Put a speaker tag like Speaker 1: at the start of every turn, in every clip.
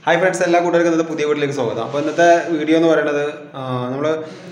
Speaker 1: hi friends എല്ലാ കൂട്ടുകാർക്കും ഇന്നത്തെ പുതിയ വീട്ടിലേക്ക് സ്വാഗതം അപ്പോൾ ഇന്നത്തെ വീഡിയോ എന്ന് പറയുന്നത് നമ്മൾ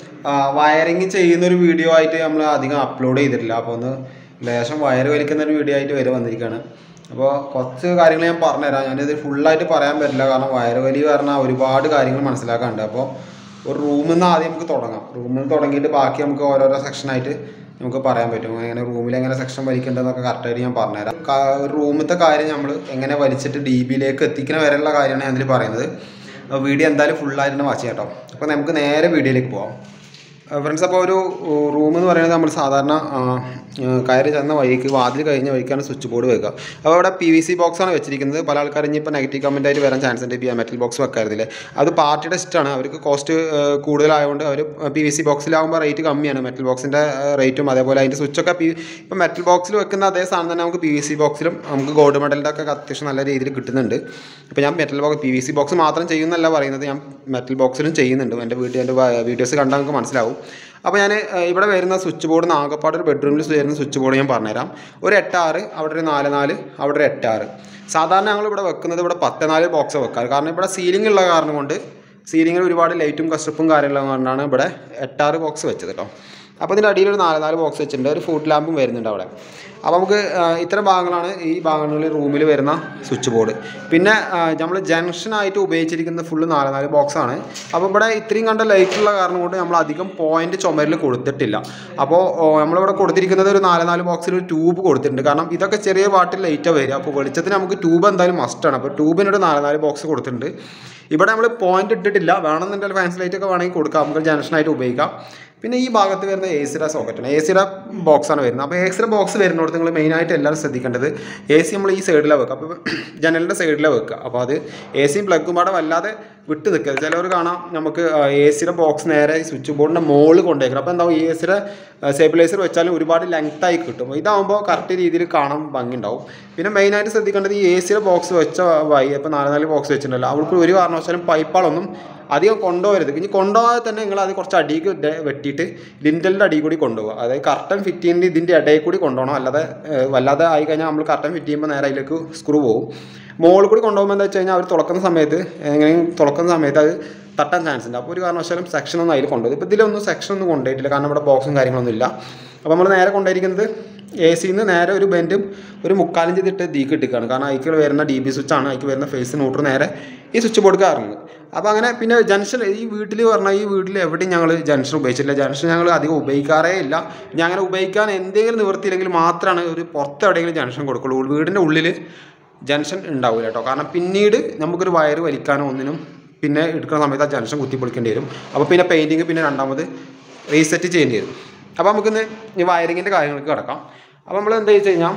Speaker 1: വയറിങ് ചെയ്യുന്ന ഒരു വീഡിയോ ആയിട്ട് നമ്മൾ അധികം അപ്ലോഡ് ചെയ്തിട്ടില്ല അപ്പോൾ ഒന്ന് ലേശം വയർ വലിക്കുന്ന ഒരു വീഡിയോ ആയിട്ട് വരെ വന്നിരിക്കുകയാണ് അപ്പോൾ കുറച്ച് കാര്യങ്ങൾ ഞാൻ പറഞ്ഞുതരാം ഞാനിത് ഫുള്ളായിട്ട് പറയാൻ പറ്റില്ല കാരണം വയർ വലി പറഞ്ഞാൽ ഒരുപാട് കാര്യങ്ങൾ മനസ്സിലാക്കാനുണ്ട് അപ്പോൾ ഒരു റൂമിൽ നിന്ന് ആദ്യം നമുക്ക് തുടങ്ങാം റൂമിൽ നിന്ന് തുടങ്ങിയിട്ട് ബാക്കി നമുക്ക് ഓരോരോ സെക്ഷനായിട്ട് നമുക്ക് പറയാൻ പറ്റും എങ്ങനെ റൂമിൽ എങ്ങനെ സെക്ഷൻ വലിക്കേണ്ടതെന്നൊക്കെ കറക്റ്റായിട്ട് ഞാൻ പറഞ്ഞുതരാം കാ- ഒരു റൂമിലത്തെ കാര്യം നമ്മൾ എങ്ങനെ വലിച്ചിട്ട് ഡി ബിയിലേക്ക് എത്തിക്കുന്ന വരെയുള്ള കാര്യമാണ് ഞാൻ ഇതിൽ പറയുന്നത് അപ്പോൾ വീഡിയോ എന്തായാലും ഫുള്ളായിട്ട് തന്നെ വാച്ച് ചെയ്യാം കേട്ടോ അപ്പോൾ നമുക്ക് നേരെ വീഡിയോയിലേക്ക് പോവാം ഫ്രണ്ട്സ് അപ്പോൾ ഒരു റൂം എന്ന് പറയുന്നത് നമ്മൾ സാധാരണ ആ, ആ, കയറി ചെന്ന വഴിക്ക് വാതിൽ കഴിഞ്ഞ വഴിക്കാണ് സ്വിച്ച് ബോർഡ് വെക്കുക അപ്പോൾ അവിടെ പി വി സി ബോക്സ് ആണ് വെച്ചിരിക്കുന്നത് പല ആൾക്കാരും ഇനിയിപ്പോൾ നെഗറ്റീവ് കമൻ്റ് ആയിട്ട് വരാൻ ചാൻസ് ഉണ്ട് ഇപ്പോൾ മെറ്റൽ ബോക്സ് വെക്കാറില്ലേ അത് പാർട്ടിയുടെ ഇഷ്ടമാണ് അവർക്ക് കോസ്റ്റ് കൂടുതലായതുകൊണ്ട് അവർ പി വി സി ബോക്സിലാകുമ്പോൾ റേറ്റ് കമ്മിയാണ് മെറ്റൽ ബോക്സിൻ്റെ റേറ്റും അതേപോലെ അതിൻ്റെ സ്വിച്ചൊക്കെ പി ഇപ്പോൾ മെറ്റൽ ബോക്സിൽ വെക്കുന്ന അതേ സാധനം തന്നെ നമുക്ക് പി വി സി ബോക്സിലും നമുക്ക് ഗോൾഡ് മെഡലിൻ്റെ ഒക്കെ അത്യാവശ്യം നല്ല രീതിയിൽ കിട്ടുന്നുണ്ട് ഇപ്പോൾ ഞാൻ metal box P V C box മാത്രം ചെയ്യുന്നല്ല പറയുന്നത് ഞാൻ മെറ്റൽ ബോക്സിലും ചെയ്യുന്നുണ്ട് എൻ്റെ വീട്ടിൽ എൻ്റെ വീഡിയോസ് കണ്ടാൽ നമുക്ക് മനസ്സിലാവും അപ്പോൾ ഞാൻ ഇവിടെ വരുന്ന സ്വിച്ച് ബോർഡ് നാഗപ്പാട് ഒരു ബെഡ്റൂമിൽ വരുന്ന സ്വിച്ച് ബോർഡ് ഞാൻ പറഞ്ഞുതരാം ഒരു എട്ടാറ് അവിടെ ഒരു നാല് നാല് അവിടെ ഒരു എട്ടാറ് സാധാരണ ഞങ്ങൾ ഇവിടെ വെക്കുന്നത് ഇവിടെ പത്ത് നാല് ബോക്സ് വെക്കാറ് കാരണം ഇവിടെ സീലിംഗ് ഉള്ള കാരണം കൊണ്ട് സീലിങ്ങിൽ ഒരുപാട് ലൈറ്റും കസ്റ്റപ്പും കാര്യങ്ങളും കൊണ്ടാണ് ഇവിടെ എട്ടാറ് ബോക്സ് വെച്ചത് കേട്ടോ അപ്പോൾ ഇതിൻ്റെ അടിയിൽ ഒരു നാല് നാല് ബോക്സ് വെച്ചിട്ടുണ്ട് ഒരു ഫുഡ് ലാമ്പും വരുന്നുണ്ട് അവിടെ അപ്പോൾ നമുക്ക് ആ, ഇത്തരം ഭാഗങ്ങളാണ് ഈ ഭാഗങ്ങളിൽ റൂമിൽ വരുന്ന സ്വിച്ച് ബോർഡ് പിന്നെ നമ്മൾ ജംഗ്ഷനായിട്ട് ഉപയോഗിച്ചിരിക്കുന്നത് ഫുള്ള് നാല് നാല് ബോക്സാണ് അപ്പോൾ ഇവിടെ ഇത്രയും കണ്ട ലൈറ്റുള്ള കാരണം കൊണ്ട് നമ്മൾ അധികം പോയിന്റ് ചുമരിൽ കൊടുത്തിട്ടില്ല അപ്പോൾ ഓ, നമ്മളിവിടെ കൊടുത്തിരിക്കുന്നത് ഒരു നാല് നാല് ബോക്സിൽ ഒരു ട്യൂബ് കൊടുത്തിട്ടുണ്ട് കാരണം ഇതൊക്കെ ചെറിയ പാട്ടിൽ ലൈറ്റാണ് വരിക അപ്പോൾ വെളിച്ചത്തിന് നമുക്ക് ട്യൂബ് എന്തായാലും മസ്റ്റാണ് അപ്പോൾ ട്യൂബിനൊരു നാല് നാല് ബോക്സ് കൊടുത്തിട്ടുണ്ട് ഇവിടെ നമ്മൾ പോയിന്റ് ഇട്ടിട്ടില്ല വേണമെന്നുണ്ടെങ്കിൽ ഫാൻസ് ലൈറ്റ് ഒക്കെ വേണമെങ്കിൽ കൊടുക്കാം നമുക്ക് ജംഗ്ഷനായിട്ട് ഉപയോഗിക്കാം പിന്നെ ഈ ഭാഗത്ത് വരുന്ന എ സിയുടെ സോക്കറ്റാണ് എ സിയുടെ ബോക്സാണ് വരുന്നത് അപ്പോൾ എ സിയുടെ ബോക്സ് വരുന്നിടത്ത് നിങ്ങൾ മെയിനായിട്ട് എല്ലാവരും ശ്രദ്ധിക്കേണ്ടത് എ സി നമ്മൾ ഈ സൈഡിലാണ് വെക്കുക അപ്പോൾ ജനലിൻ്റെ സൈഡിലാണ് വെക്കുക അപ്പോൾ അത് എ സിയും പ്ലഗും പാടെ വല്ലാതെ വിട്ട് നിൽക്കുക ചിലവർ കാണാം നമുക്ക് എ സിയുടെ ബോക്സ് നേരെ ഈ സ്വിച്ച് ബോർഡിൻ്റെ മുകളിൽ കൊണ്ടുവയ്ക്കണം അപ്പോൾ എന്താവും എ സിയുടെ സ്റ്റെബിലൈസർ വെച്ചാലും ഒരുപാട് ലെങ്ത് ആയി കിട്ടും ഇതാകുമ്പോൾ കറക്റ്റ് രീതിയിൽ കാണാൻ ഭംഗിയുണ്ടാവും പിന്നെ മെയിനായിട്ട് ശ്രദ്ധിക്കേണ്ടത് ഈ എ സിയുടെ ബോക്സ് വെച്ച വൈ ഇപ്പോൾ നാല് നാല് ബോക്സ് വെച്ചിട്ടുണ്ടല്ലോ അവർക്ക് ഒരു കാരണവശാലും പൈപ്പുകളൊന്നും അധികം കൊണ്ടുപോകരുത് ഇനി കൊണ്ടുപോകാതെ തന്നെ നിങ്ങൾ അത് കുറച്ച് അടിക്ക് ഇട്ട് വെട്ടിയിട്ട് ലിൻറ്റലിൻ്റെ അടിയിൽ കൂടി കൊണ്ടുപോകുക അതായത് കർട്ടൻ ഫിറ്റ് ചെയ്യുന്നത് ഇതിൻ്റെ ഇടയിൽ കൂടി കൊണ്ടുപോകണം അല്ലാതെ ഏഹ്, വല്ലാതെ ആയി കഴിഞ്ഞാൽ നമ്മൾ കർട്ടൻ ഫിറ്റ് ചെയ്യുമ്പോൾ നേരെ അതിലേക്ക് സ്ക്രൂ പോകും മുകളിൽ കൂടി കൊണ്ടുപോകുമ്പോൾ എന്താ വെച്ച് കഴിഞ്ഞാൽ അവർ തുറക്കുന്ന സമയത്ത് എങ്ങനെയും തുറക്കുന്ന സമയത്ത് അത് തട്ടാൻ ചാൻസ് ഉണ്ട് അപ്പോൾ ഒരു കാരണവശാലും സെക്ഷൻ ഒന്നും അതിൽ കൊണ്ടുപോകും ഇപ്പോൾ ഇതിലൊന്നും സെക്ഷൻ ഒന്നും കൊണ്ടുപോയിട്ടില്ല കാരണം ഇവിടെ ബോക്സും കാര്യങ്ങളൊന്നും ഇല്ല അപ്പോൾ നമ്മൾ നേരെ കൊണ്ടുപോയിരിക്കുന്നത് എ സിന്ന് നേരെ ഒരു ബെൻഡും ഒരു മുക്കാലും ചെയ്തിട്ട് ദീക്ക് ഇട്ടിക്കാണ് കാരണം അതിക്ക് വരുന്ന ഡി ബി സ്വിച്ചാണ് അതിക്ക് വരുന്ന ഫേസ് ന്യൂട്രൽ നേരെ ഈ സ്വിച്ച് ബോർഡ് ഇറങ്ങുന്നത് അപ്പോൾ അങ്ങനെ പിന്നെ ജംഗ്ഷൻ ഈ വീട്ടിൽ പറഞ്ഞാൽ ഈ വീട്ടിൽ എവിടെയും ഞങ്ങൾ ജംഗ്ഷൻ ഉപയോഗിച്ചിട്ടില്ല ജംഗ്ഷൻ ഞങ്ങൾ അധികം ഉപയോഗിക്കാറേ ഇല്ല ഞാൻ അങ്ങനെ ഉപയോഗിക്കാൻ എന്തെങ്കിലും നിവൃത്തിയില്ലെങ്കിൽ മാത്രമാണ് ഒരു പുറത്ത് എവിടെയെങ്കിലും ജംഗ്ഷൻ കൊടുക്കുള്ളൂ വീടിൻ്റെ ഉള്ളിൽ ജംഗ്ഷൻ ഉണ്ടാവില്ല കേട്ടോ കാരണം പിന്നീട് നമുക്കൊരു വയറ് വലിക്കാനോ ഒന്നിനും പിന്നെ എടുക്കുന്ന സമയത്ത് ആ ജംഗ്ഷൻ കുത്തി പൊളിക്കേണ്ടി വരും അപ്പോൾ പിന്നെ പെയിൻറ്റിങ് പിന്നെ രണ്ടാമത് റീസെറ്റ് ചെയ്യേണ്ടി വരും അപ്പോൾ നമുക്കിന്ന് ഈ വയറിങ്ങിൻ്റെ കാര്യങ്ങൾക്ക് കിടക്കാം അപ്പോൾ നമ്മൾ എന്താ വെച്ച് കഴിഞ്ഞാൽ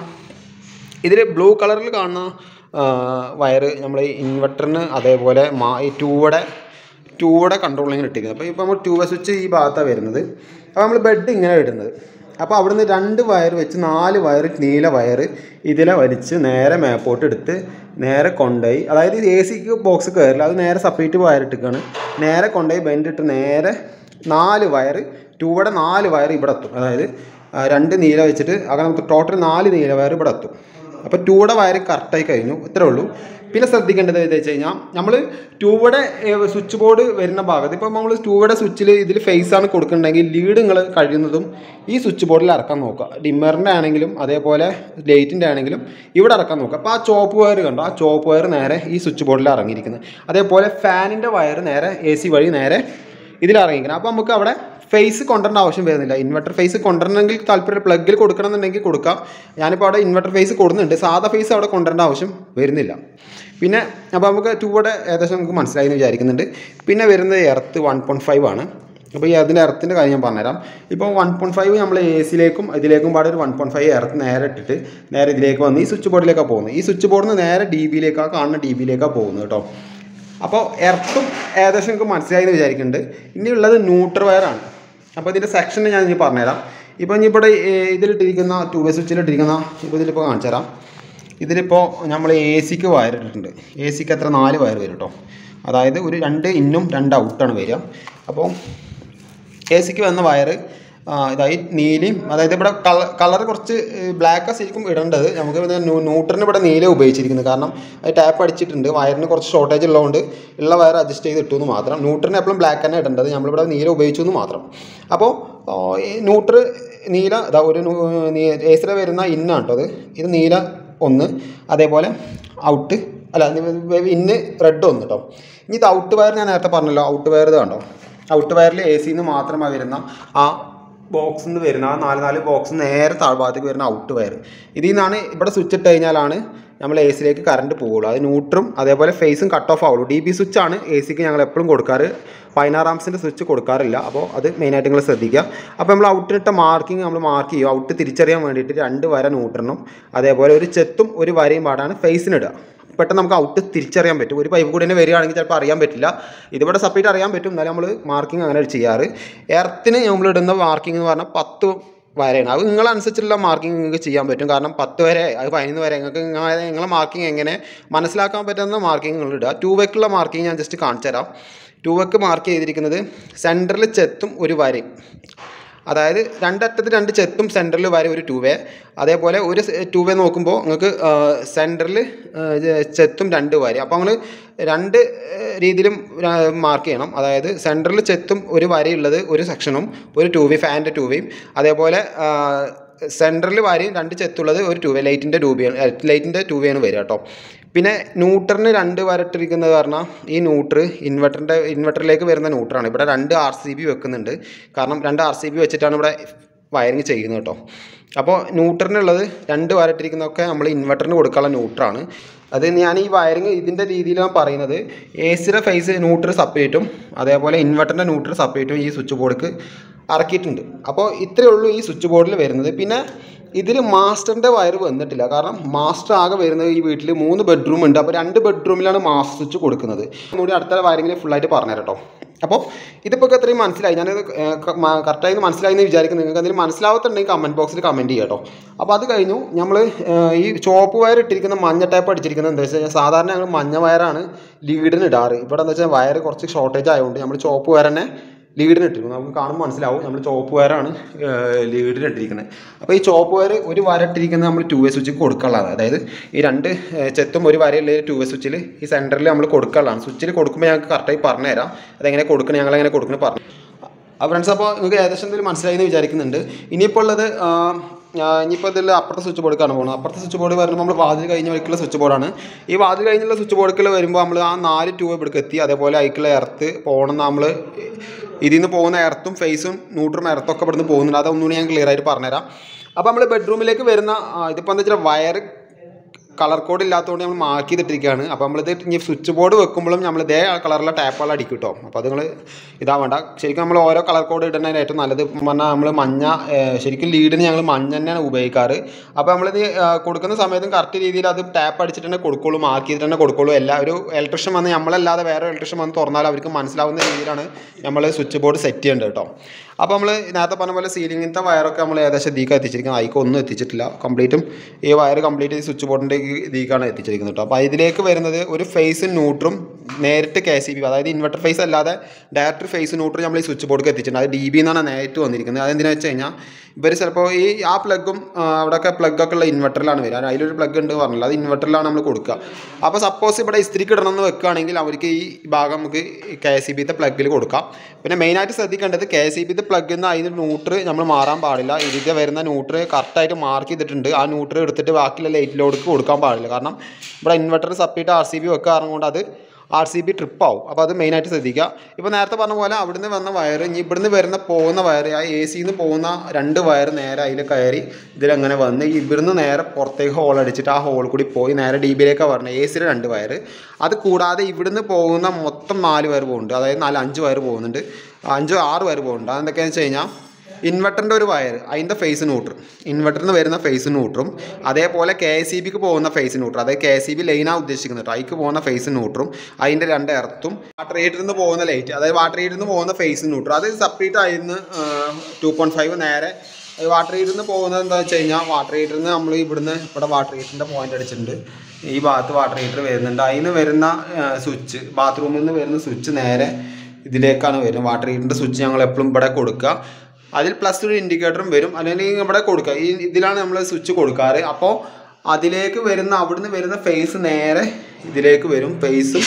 Speaker 1: ഇതിൽ ബ്ലൂ കളറിൽ കാണുന്ന വയറ് നമ്മൾ ഇൻവെർട്ടറിന് അതേപോലെ മാ ഈ ടൂവയുടെ ടൂവയുടെ കൺട്രോളിങ്ങിന് ഇട്ടിരിക്കുന്നത് അപ്പോൾ ഇപ്പോൾ നമ്മൾ ടൂവ സ്വിച്ച് ഈ ഭാഗത്താണ് വരുന്നത് അപ്പോൾ നമ്മൾ ബെഡ് ഇങ്ങനെ ഇടുന്നത് അപ്പോൾ അവിടുന്ന് രണ്ട് വയർ വെച്ച് നാല് വയർ നീല വയർ ഇതിലെ വലിച്ച് നേരെ മേപ്പോട്ട് എടുത്ത് നേരെ കൊണ്ടുപോയി അതായത് എ സിക്ക് ബോക്സ് കയറില്ല അത് നേരെ സെപ്പറേറ്റ് വയർ ഇട്ടിക്കാണ് നേരെ കൊണ്ടുപോയി ബെൻഡ് ഇട്ട് നേരെ നാല് വയർ ടൂവയുടെ നാല് വയർ ഇവിടെ എത്തും അതായത് ആ, രണ്ട് നീല വെച്ചിട്ട് അങ്ങനെ നമുക്ക് ടോട്ടൽ നാല് നീല വയർ ഇവിടെ എത്തും അപ്പോൾ ടൂയുടെ വയർ കറക്റ്റായി കഴിഞ്ഞു ഇത്രേ ഉള്ളൂ പിന്നെ ശ്രദ്ധിക്കേണ്ടത് എന്താ വെച്ച് കഴിഞ്ഞാൽ നമ്മൾ ട്യൂബയുടെ സ്വിച്ച് ബോർഡ് വരുന്ന ഭാഗത്ത് ഇപ്പോൾ നമ്മൾ ട്യൂബയുടെ സ്വിച്ചിൽ ഇതിൽ ഫേസ് ആണ് കൊടുക്കുന്നുണ്ടെങ്കിൽ ലീഡ് നിങ്ങൾ കഴിയുന്നതും ഈ സ്വിച്ച് ബോർഡിൽ ഇറക്കാൻ നോക്കുക ഡിമ്മറിൻ്റെ ആണെങ്കിലും അതേപോലെ ലൈറ്റിൻ്റെ ആണെങ്കിലും ഇവിടെ ഇറക്കാൻ നോക്കുക അപ്പോൾ ആ ചോപ്പ് വയർ കണ്ടോ ആ ചോപ്പ് വയർ നേരെ ഈ സ്വിച്ച് ബോർഡിൽ ഇറങ്ങിയിരിക്കുന്നത് അതേപോലെ ഫാനിൻ്റെ വയർ നേരെ എ സി വഴി നേരെ ഇതിൽ ഇറങ്ങിയിരിക്കുന്നത് അപ്പോൾ നമുക്ക് അവിടെ ഫേസ് കൊണ്ടുവരേണ്ട ആവശ്യം വരുന്നില്ല ഇൻവെർട്ടർ ഫേസ് കൊണ്ടുവരണമെങ്കിൽ താല്പര്യം പ്ലഗിൽ കൊടുക്കണം എന്നുണ്ടെങ്കിൽ കൊടുക്കാം ഞാനിപ്പോൾ അവിടെ ഇൻവെർട്ടർ ഫേസ് കൊടുക്കുന്നുണ്ട് സാധാ ഫേസ് അവിടെ കൊണ്ടുവരേണ്ട ആവശ്യം വരുന്നില്ല പിന്നെ അപ്പോൾ നമുക്ക് ടൂയുടെ ഏകദേശം നമുക്ക് മനസ്സിലായി എന്ന് വിചാരിക്കുന്നുണ്ട് പിന്നെ വരുന്നത് എർത്ത് വൺ പോയിൻറ്റ് ഫൈവ് ആണ് അപ്പോൾ ഈ അതിൻ്റെ എർത്തിൻ്റെ കാര്യം ഞാൻ പറഞ്ഞുതരാം ഇപ്പോൾ വൺ പോയിൻറ്റ് ഫൈവ് നമ്മൾ എ സിയിലേക്കും ഇതിലേക്കും പാടെ ഒരു വൺ പോയിൻറ്റ് ഫൈവ് എർത്ത് നേരെ ഇട്ടിട്ട് നേരെ ഇതിലേക്ക് വന്ന് ഈ സ്വിച്ച് ബോർഡിലേക്കാണ് പോകുന്നത് ഈ സ്വിച്ച് ബോർഡിൽ നിന്ന് നേരെ ഡി ബിയിലേക്കാണ് കാണുന്ന ഡി ബിയിലേക്കാണ് പോകുന്നത് കേട്ടോ അപ്പോൾ എർത്തും ഏകദേശം നിങ്ങൾക്ക് മനസ്സിലായി എന്ന് വിചാരിക്കുന്നുണ്ട് ഇനിയുള്ളത് ന്യൂട്രൽ വയറാണ് അപ്പോൾ ഇതിൻ്റെ സെക്ഷൻ ഞാൻ ഇനി പറഞ്ഞുതരാം ഇപ്പോൾ ഇനി ഇവിടെ ഏഹ്, ഇതിലിട്ടിരിക്കുന്ന ടൂ വേ സ്വിച്ചിലിട്ടിരിക്കുന്ന ഇപ്പോൾ ഇതിലിപ്പോൾ കാണിച്ചു തരാം ഇതിലിപ്പോൾ നമ്മൾ എ സിക്ക് വയർ ഇട്ടിട്ടുണ്ട് എ സിക്ക് എത്ര നാല് വയർ വരും കേട്ടോ അതായത് ഒരു രണ്ട് ഇന്നും രണ്ട് ഔട്ടാണ് വരിക അപ്പോൾ എ സിക്ക് വന്ന വയർ ആ, ഇതായി നീലയും അതായത് ഇവിടെ കളർ കളർ കുറച്ച് ബ്ലാക്ക് ശരിക്കും ഇടേണ്ടത് നമുക്ക് പിന്നെ ന്യൂ- ന്യൂട്രന് ഇവിടെ നീല ഉപയോഗിച്ചിരിക്കുന്നത് കാരണം അത് ടാപ്പ് അടിച്ചിട്ടുണ്ട് വയറിന് കുറച്ച് ഷോർട്ടേജ് ഉള്ളതുകൊണ്ട് ഉള്ള വയർ അഡ്ജസ്റ്റ് ചെയ്ത് ഇട്ടു എന്ന് മാത്രം ന്യൂട്രന് എപ്പോഴും ബ്ലാക്ക് തന്നെ ഇടേണ്ടത് നമ്മളിവിടെ നീല ഉപയോഗിച്ചു എന്ന് മാത്രം അപ്പോൾ ന്യൂട്ര് നീല ഇതാ ഒരു ഏസിൽ വരുന്ന ഇന്നാണ് കേട്ടോ അത് ഇത് നീല ഒന്ന് അതേപോലെ ഔട്ട് അല്ല ഇന്ന് റെഡ് ഒന്ന് കേട്ടോ ഇനി ഇത് ഔട്ട് വയർ ഞാൻ നേരത്തെ പറഞ്ഞല്ലോ ഔട്ട് വയർ ഇത് കണ്ടോ ഔട്ട് വയറിൽ എ സിന്ന് മാത്രമായി വരുന്ന ആ ബോക്സിൽ നിന്ന് വരുന്ന ആ നാല് നാല് ബോക്സ് നേരെ താഴ്ഭാഗത്തേക്ക് വരുന്ന ഔട്ട് വയർ ഇതിൽ നിന്നാണ് ഇവിടെ സ്വിച്ച് ഇട്ട് കഴിഞ്ഞാലാണ് നമ്മൾ എ സിയിലേക്ക് കറണ്ട് പോകുള്ളൂ അത് ന്യൂട്രും അതേപോലെ ഫേസും കട്ട് ഓഫ് ആവുള്ളൂ ഡി ബി സ്വിച്ച് ആണ് എ സിക്ക് ഞങ്ങൾ എപ്പോഴും കൊടുക്കാറ് പതിനാറ് ആംസിൻ്റെ സ്വിച്ച് കൊടുക്കാറില്ല അപ്പോൾ അത് മെയിനായിട്ട് നിങ്ങൾ ശ്രദ്ധിക്കുക അപ്പോൾ നമ്മൾ ഔട്ടിനിട്ട മാർക്കിംഗ് നമ്മൾ മാർക്ക് ചെയ്യും ഔട്ട് തിരിച്ചറിയാൻ വേണ്ടിയിട്ട് രണ്ട് വര ന്യൂട്രനും അതേപോലെ ഒരു ചെത്തും ഒരു വരയും പാടാണ് ഫേസിനിടുക പെട്ടെന്ന് നമുക്ക് ഔട്ട് തിരിച്ചറിയാൻ പറ്റും ഒരു പൈപ്പ് കൂടി തന്നെ വരികയാണെങ്കിൽ ചിലപ്പോൾ അറിയാൻ പറ്റില്ല ഇതിവിടെ സെപ്പറേറ്റ് അറിയാൻ പറ്റും എന്നാലും നമ്മൾ മാർക്കിംഗ് അങ്ങനെ ചെയ്യാറ് എർത്തിന് നമ്മൾ ഇടുന്ന മാർക്കിംഗ് എന്ന് പറഞ്ഞാൽ പത്ത് വരെയാണ് അത് നിങ്ങളനുസരിച്ചുള്ള മാർക്കിംഗ് നിങ്ങൾക്ക് ചെയ്യാൻ പറ്റും കാരണം പത്ത് വരെ അത് പതിനൊന്ന് വരെ നിങ്ങൾക്ക് നിങ്ങളെ നിങ്ങളെ മാർക്കിംഗ് എങ്ങനെ മനസ്സിലാക്കാൻ പറ്റുന്ന മാർക്കിംഗ് നിങ്ങൾ ഇടുക ടു വെക്കുള്ള മാർക്കിംഗ് ഞാൻ ജസ്റ്റ് കാണിച്ചു തരാം ടു വെക്ക് മാർക്ക് ചെയ്തിരിക്കുന്നത് സെൻറ്ററിൽ ചെത്തും ഒരു വരയും അതായത് രണ്ടറ്റത്ത് രണ്ട് ചെത്തും സെൻറ്ററിൽ വരെ ഒരു ടൂ വേ അതേപോലെ ഒരു ടൂ വേ നോക്കുമ്പോൾ നിങ്ങൾക്ക് സെൻറ്ററിൽ ചെത്തും രണ്ട് വര അപ്പോൾ നമ്മൾ രണ്ട് ഏഹ്, രീതിയിലും മാർക്ക് ചെയ്യണം അതായത് സെൻറ്ററിൽ ചെത്തും ഒരു വരയുള്ളത് ഒരു സെക്ഷനും ഒരു ടൂ വേ ഫാനിൻ്റെ ടൂ വേയും അതേപോലെ സെൻറ്ററിൽ വരയും രണ്ട് ചെത്തുള്ളത് ഒരു ടൂ വേ ലൈറ്റിൻ്റെ ടൂ വേ ലൈറ്റിൻ്റെ ടൂ വേയാണ് വരിക കേട്ടോ പിന്നെ ന്യൂട്രറിന് രണ്ട് വരട്ടിരിക്കുന്നത് പറഞ്ഞാൽ ഈ ന്യൂട്ര് ഇൻവെർട്ടറിൻ്റെ ഇൻവെർട്ടറിലേക്ക് വരുന്ന ന്യൂട്രാണ് ഇവിടെ രണ്ട് ആർ സി ബി വെക്കുന്നുണ്ട് കാരണം രണ്ട് ആർ സി ബി വെച്ചിട്ടാണ് ഇവിടെ വയറിങ് ചെയ്യുന്നത് കേട്ടോ അപ്പോൾ ന്യൂട്രറിനുള്ളത് രണ്ട് വരട്ടിരിക്കുന്നതൊക്കെ നമ്മൾ ഇൻവെർട്ടറിന് കൊടുക്കാനുള്ള ന്യൂട്രാണ് അത് ഞാൻ ഈ വയറിങ് ഇതിൻ്റെ രീതിയിലാണ് പറയുന്നത് എ സിയുടെ ഫേസ് ന്യൂട്രർ സെപ്പറേറ്റും അതേപോലെ ഇൻവെർട്ടറിൻ്റെ ന്യൂട്രർ സെപ്പറേറ്റും ഈ സ്വിച്ച് ബോർഡിക്ക് ഇറക്കിയിട്ടുണ്ട് അപ്പോൾ ഇത്രയേ ഉള്ളൂ ഈ സ്വിച്ച് ബോർഡിൽ വരുന്നത് പിന്നെ ഇതിൽ മാസ്റ്ററിൻ്റെ വയർ വന്നിട്ടില്ല കാരണം മാസ്റ്റർ ആകെ വരുന്നത് ഈ വീട്ടിൽ മൂന്ന് ബെഡ്റൂം ഉണ്ട് അപ്പോൾ രണ്ട് ബെഡ്റൂമിലാണ് മാസ്റ്റർ സ്വിച്ച് കൊടുക്കുന്നത് ഒന്നുകൂടി അടുത്ത വയറിങ്ങിൽ ഫുള്ളായിട്ട് പറഞ്ഞുതരാം കേട്ടോ അപ്പോൾ ഇതിപ്പോൾ ഇത്രയും മനസ്സിലായി ഞാനത് കറക്റ്റായി മനസ്സിലായി എന്ന് വിചാരിക്കുന്നു നിങ്ങൾക്ക് എന്തെങ്കിലും മനസ്സിലാവത്തുണ്ടെങ്കിൽ കമൻറ്റ് ബോക്സിൽ കമൻറ്റ് ചെയ്യാം കേട്ടോ അപ്പോൾ അത് കഴിഞ്ഞു നമ്മൾ ഈ ചോപ്പ് വയർ ഇട്ടിരിക്കുന്ന മഞ്ഞ ടൈപ്പ് അടിച്ചിരിക്കുന്നത് എന്താ വെച്ച് കഴിഞ്ഞാൽ സാധാരണ ഞങ്ങൾ മഞ്ഞ വയറാണ് ലീഡിന് ഇടാറ് ഇവിടെ എന്താ വെച്ചാൽ വയർ കുറച്ച് ഷോർട്ടേജ് ആയതുകൊണ്ട് നമ്മൾ ചോപ്പ് വയർ തന്നെ ലീഡിന് ഇട്ടിരിക്കുന്നത് നമുക്ക് കാണുമ്പോൾ മനസ്സിലാവും നമ്മൾ ചോപ്പ് വയറാണ് ലീഡിന് ഇട്ടിരിക്കുന്നത് അപ്പോൾ ഈ ചോപ്പ് വയർ ഒരു വര ഇട്ടിരിക്കുന്നത് നമ്മൾ ടു വേ സ്വിച്ച് കൊടുക്കാനുള്ളതാണ് അതായത് ഈ രണ്ട് ഏഹ്, ചെത്തും ഒരു വരയുള്ള ടു വേ സ്വിച്ചിൽ ഈ സെൻറ്ററിൽ നമ്മൾ കൊടുക്കാനുള്ളതാണ് സ്വിച്ചിൽ കൊടുക്കുമ്പോൾ ഞങ്ങൾക്ക് കറക്റ്റായി പറഞ്ഞുതരാം അതെങ്ങനെ കൊടുക്കണം ഞങ്ങൾ എങ്ങനെ കൊടുക്കണം പറഞ്ഞു ആ ഫ്രണ്ട്സ് അപ്പോൾ നിങ്ങൾക്ക് ഏകദേശം എന്തെങ്കിലും മനസ്സിലായി എന്ന് വിചാരിക്കുന്നുണ്ട് ഇനിയിപ്പോൾ ഉള്ളത് ആ, ആ, ഇനിയിപ്പോൾ ഇതിൽ അപ്പുറത്തെ സ്വിച്ച് ബോർഡിലേക്കാണ് പോകുന്നത് അപ്പുറത്തെ സ്വിച്ച് ബോർഡ് വരുമ്പോൾ നമ്മൾ വാതിൽ കഴിഞ്ഞ വഴിക്കുള്ള സ്വിച്ച് ബോർഡാണ് ഈ വാതിൽ കഴിഞ്ഞുള്ള സ്വിച്ച് ബോർഡിൽ വരുമ്പോൾ നമ്മൾ ആ നാല് ട്യൂബ് ഇവിടേക്ക് എത്തി അതേപോലെ അതിക്കുള്ള എർത്ത് പോകണം നമ്മൾ ഇതിൽ നിന്ന് പോകുന്ന എർത്തും ഫേസും ന്യൂട്രും എർത്തും ഒക്കെ ഇവിടുന്ന് പോകുന്നുണ്ട് അതൊന്നുകൂടി ഞാൻ ക്ലിയർ ആയിട്ട് പറഞ്ഞുതരാം അപ്പോൾ നമ്മൾ ബെഡ്റൂമിലേക്ക് വരുന്ന ആ, ഇതിപ്പോൾ എന്താ വെച്ചാൽ വയർ കളർ കോഡ് ഇല്ലാത്തതുകൊണ്ട് നമ്മൾ മാർക്ക് ചെയ്തിട്ടിരിക്കുകയാണ് അപ്പോൾ നമ്മളിത് ഇനി സ്വിച്ച് ബോർഡ് വെക്കുമ്പോഴും നമ്മൾ ഇതേ കളറിലെ ടാപ്പുകൾ അടിക്കും കേട്ടോ അപ്പോൾ അത് നിങ്ങൾ ഇതാ വേണ്ട ശരിക്കും നമ്മൾ ഓരോ കളർ കോഡ് ഇടുന്നതിന് ഏറ്റവും നല്ലത് പറഞ്ഞാൽ നമ്മൾ മഞ്ഞ ഏഹ്, ശരിക്കും ലീഡിന് ഞങ്ങൾ മഞ്ഞ തന്നെയാണ് ഉപയോഗിക്കാറ് അപ്പോൾ നമ്മളിത് ഏഹ്, കൊടുക്കുന്ന സമയത്തും കറക്റ്റ് രീതിയിൽ അത് ടാപ്പ് അടിച്ചിട്ട് തന്നെ കൊടുക്കുള്ളൂ മാർക്ക് ചെയ്തിട്ട് തന്നെ കൊടുക്കുള്ളൂ എല്ലാ ഒരു ഇലക്ട്രീഷ്യൻ വന്ന് നമ്മളല്ലാതെ വേറെ ഇലക്ട്രീഷ്യൻ വന്ന് തുറന്നാൽ അവർക്ക് മനസ്സിലാവുന്ന രീതിയിലാണ് നമ്മൾ സ്വിച്ച് ബോർഡ് സെറ്റ് ചെയ്യേണ്ടത് കേട്ടോ അപ്പോൾ നമ്മൾ നേരത്തെ പറഞ്ഞ പോലെ സീലിങ്ങിൻ്റെ വയറൊക്കെ നമ്മൾ ഏകദേശം ഇതിലേക്ക് എത്തിച്ചിരിക്കുന്നത് അതിക്ക് ഒന്നും എത്തിച്ചിട്ടില്ല കംപ്ലീറ്റും ഈ വയർ കംപ്ലീറ്റ് സ്വിച്ച് ബോർഡിൻ്റെ ഇതിലേക്കാണ് എത്തിച്ചിരിക്കുന്നത് കേട്ടോ അപ്പോൾ ഇതിലേക്ക് വരുന്നത് ഒരു ഫേസ് ന്യൂട്രും നേരിട്ട് കെ സി ബി അതായത് ഇൻവെർട്ടർ ഫേസ് അല്ലാതെ ഡയറക്റ്റ് ഫേസ് ന്യൂട്രും നമ്മൾ ഈ സ്വിച്ച് ബോർഡിലേക്ക് എത്തിച്ചിട്ടുണ്ട് അത് ഡി ബി എന്നാണ് നേരിട്ട് വന്നിരിക്കുന്നത് അതെന്തിനാണെന്ന് വെച്ച് കഴിഞ്ഞാൽ ഇവർ ചിലപ്പോൾ ഈ ആ പ്ലഗും അവിടെയൊക്കെ പ്ലഗൊക്കെ ഉള്ള ഇൻവെർട്ടറിലാണ് വരിക അതിലൊരു പ്ലഗ് ഉണ്ട് പറഞ്ഞില്ല അത് ഇൻവെർട്ടറിലാണ് നമ്മൾ കൊടുക്കുക അപ്പോൾ സപ്പോസ് ഇവിടെ ഇസ്ത്രിക്ക് ഇടണം എന്ന് വെക്കുകയാണെങ്കിൽ അവർക്ക് ഈ ഭാഗം നമുക്ക് കെ സി ബിത്തെ പ്ലഗിൽ കൊടുക്കാം പിന്നെ മെയിനായിട്ട് ശ്രദ്ധിക്കേണ്ടത് കെ സി ബിത്തെ പ്ലഗിൽ നിന്ന് അതിന് ന്യൂട്ര് നമ്മൾ മാറാൻ പാടില്ല ഇതിൻ്റെ വരുന്ന ന്യൂട്ര് കറക്റ്റായിട്ട് മാർക്ക് ചെയ്തിട്ടുണ്ട് ആ ന്യൂട്ര് എടുത്തിട്ട് ബാക്കിയുള്ള ലൈറ്റ് ലോഡിക്ക് കൊടുക്കാൻ പാടില്ല കാരണം ഇവിടെ inverter separate R C B വെക്കുക കാരണം കൊണ്ട് അത് ആർ സി ബി ട്രിപ്പ് ആവും അപ്പോൾ അത് മെയിനായിട്ട് ശ്രദ്ധിക്കുക ഇപ്പോൾ നേരത്തെ പറഞ്ഞ പോലെ അവിടുന്ന് വന്ന വയർ ഇനി ഇവിടുന്ന് വരുന്ന പോകുന്ന വയർ ആ എ സിയിൽ നിന്ന് പോകുന്ന രണ്ട് വയർ നേരെ അതിൽ കയറി ഇതിലങ്ങനെ വന്ന് ഇവിടുന്ന് നേരെ പുറത്തേക്ക് ഹോൾ അടിച്ചിട്ട് ആ ഹോൾ കൂടി പോയി നേരെ ഡി ബിയിലേക്കാണ് പറഞ്ഞത് എ സിയുടെ രണ്ട് വയർ അത് കൂടാതെ ഇവിടുന്ന് പോകുന്ന മൊത്തം നാല് വയർ പോകുന്നുണ്ട് അതായത് നാല് അഞ്ച് വയർ പോകുന്നുണ്ട് അഞ്ച് ആറ് വയർ പോകുന്നുണ്ട് അതെന്തൊക്കെയാണെന്ന് വെച്ച് കഴിഞ്ഞാൽ ഇൻവെർട്ടറിൻ്റെ ഒരു വയർ അതിൻ്റെ ഫേസ് ന്യൂട്രും ഇൻവെർട്ടറിന് വരുന്ന ഫേസ് ന്യൂട്രും അതേപോലെ കെ എസ് സി ബിക്ക് പോകുന്ന ഫേസ് ന്യൂട്രും അതായത് കെ എസ് സി ബി ലൈനാണ് ഉദ്ദേശിക്കുന്നത് അതിക്ക് പോകുന്ന ഫേസ് ന്യൂട്രും അതിൻ്റെ രണ്ട് എർത്തും വാട്ടർ ഹീറ്ററിൽ നിന്ന് പോകുന്ന ലൈറ്റ് അതായത് വാട്ടർ ഹീറ്ററിൽ നിന്ന് പോകുന്ന ഫേസ് ന്യൂട്രും അത് സെപ്പറേറ്റ് ആയിരുന്നു ടു പോയിൻറ്റ് ഫൈവ് നേരെ വാട്ടർ ഹീറ്ററിൽ നിന്ന് പോകുന്നത് എന്താ വെച്ച് കഴിഞ്ഞാൽ വാട്ടർ ഹീറ്ററിൽ നിന്ന് നമ്മൾ ഇവിടുന്ന് ഇവിടെ വാട്ടർ ഹീറ്ററിൻ്റെ പോയിന്റ് അടിച്ചിട്ടുണ്ട് ഈ ഭാഗത്ത് വാട്ടർ ഹീറ്റർ വരുന്നുണ്ട് അതിന് വരുന്ന സ്വിച്ച് ബാത്റൂമിൽ നിന്ന് വരുന്ന സ്വിച്ച് നേരെ ഇതിലേക്കാണ് വരുന്നത് വാട്ടർ ഹീറ്ററിൻ്റെ സ്വിച്ച് ഞങ്ങൾ എപ്പോഴും ഇവിടെ കൊടുക്കുക അതിൽ പ്ലസ് ഒരു ഇൻഡിക്കേറ്ററും വരും അല്ലെങ്കിൽ ഇവിടെ കൊടുക്കുക ഈ ഇതിലാണ് നമ്മൾ സ്വിച്ച് കൊടുക്കാറ് അപ്പോൾ അതിലേക്ക് വരുന്ന അവിടുന്ന് വരുന്ന ഫേസ് നേരെ ഇതിലേക്ക് വരും ഫേസും